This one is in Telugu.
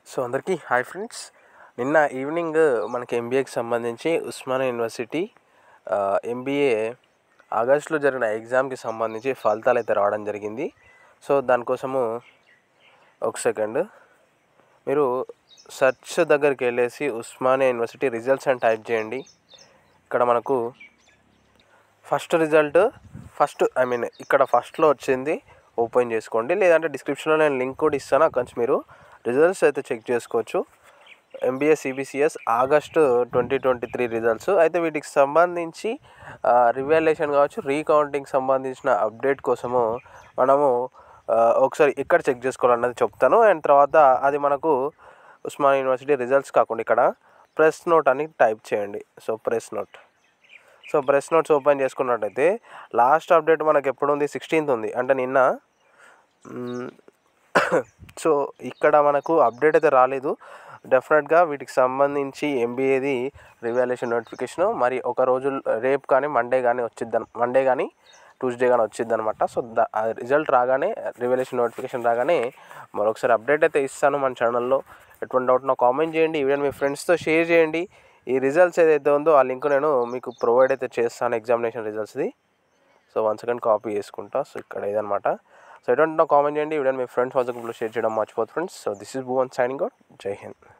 సో అందరికీ హాయ్ ఫ్రెండ్స్ నిన్న ఈవినింగ్ మనకి ఎంబీఏకి సంబంధించి ఉస్మానియా యూనివర్సిటీ ఎంబీఏ ఆగస్టులో జరిగిన ఎగ్జామ్కి సంబంధించి ఫలితాలు అయితే రావడం జరిగింది సో దానికోసము ఒక సెకండ్ మీరు సెర్చ్ దగ్గరికి వెళ్ళేసి ఉస్మానియా యూనివర్సిటీ రిజల్ట్స్ అని టైప్ చేయండి ఇక్కడ మనకు first result first I mean ఇక్కడ ఫస్ట్లో వచ్చింది ఓపెన్ చేసుకోండి లేదంటే డిస్క్రిప్షన్లో నేను లింక్ కూడా ఇస్తాను అక్కడి నుంచి మీరు రిజల్ట్స్ అయితే చెక్ చేసుకోవచ్చు MBA CBCS August twenty twenty three results అయితే వీటికి సంబంధించి రివాల్యుయేషన్ కావచ్చు రీకౌంటింగ్ సంబంధించిన అప్డేట్ కోసము మనము ఆ, ఒకసారి ఎక్కడ చెక్ చేసుకోవాలన్నది చెప్తాను అండ్ తర్వాత అది మనకు ఉస్మాన్ యూనివర్సిటీ రిజల్ట్స్ కాకుండా ఇక్కడ ప్రెస్ నోట్ అని టైప్ చేయండి so press note so press notes open చేసుకున్నట్టయితే లాస్ట్ అప్డేట్ మనకి ఎప్పుడు ఉంది సిక్స్టీన్త్ ఉంది అంటే నిన్న మ్మ్, సో ఇక్కడ మనకు అప్డేట్ అయితే రాలేదు డెఫినెట్గా వీటికి సంబంధించి ఎంబీఏది రివాల్యుయేషన్ నోటిఫికేషన్ మరి ఒక రోజు రేపు కానీ మండే కానీ వచ్చిద్ది మండే కానీ ట్యూస్డే కానీ వచ్చింది అనమాట సో దా ఆ రిజల్ట్ రాగానే రివాల్యుయేషన్ నోటిఫికేషన్ రాగానే మరొకసారి అప్డేట్ అయితే ఇస్తాను మన ఛానల్లో ఎటువంటి డౌట్ నాకు కామెంట్ చేయండి ఈ వీడియోని మీ ఫ్రెండ్స్తో షేర్ చేయండి ఈ రిజల్ట్స్ ఏదైతే ఉందో ఆ లింక్ నేను మీకు ప్రొవైడ్ అయితే చేస్తాను ఎగ్జామినేషన్ రిజల్ట్స్ది సో వన్ సెకండ్ కాపీ చేసుకుంటా సో ఇక్కడ ఇదనమాట సో ఎటువంటి నాకు కామెంట్ చేయండి ఈ వీడియోని మీ ఫ్రెండ్స్ వాట్సాప్లో షేర్ చేయడం మర్చిపోతుంది friends so this is Bhuvan signing out Jai Hind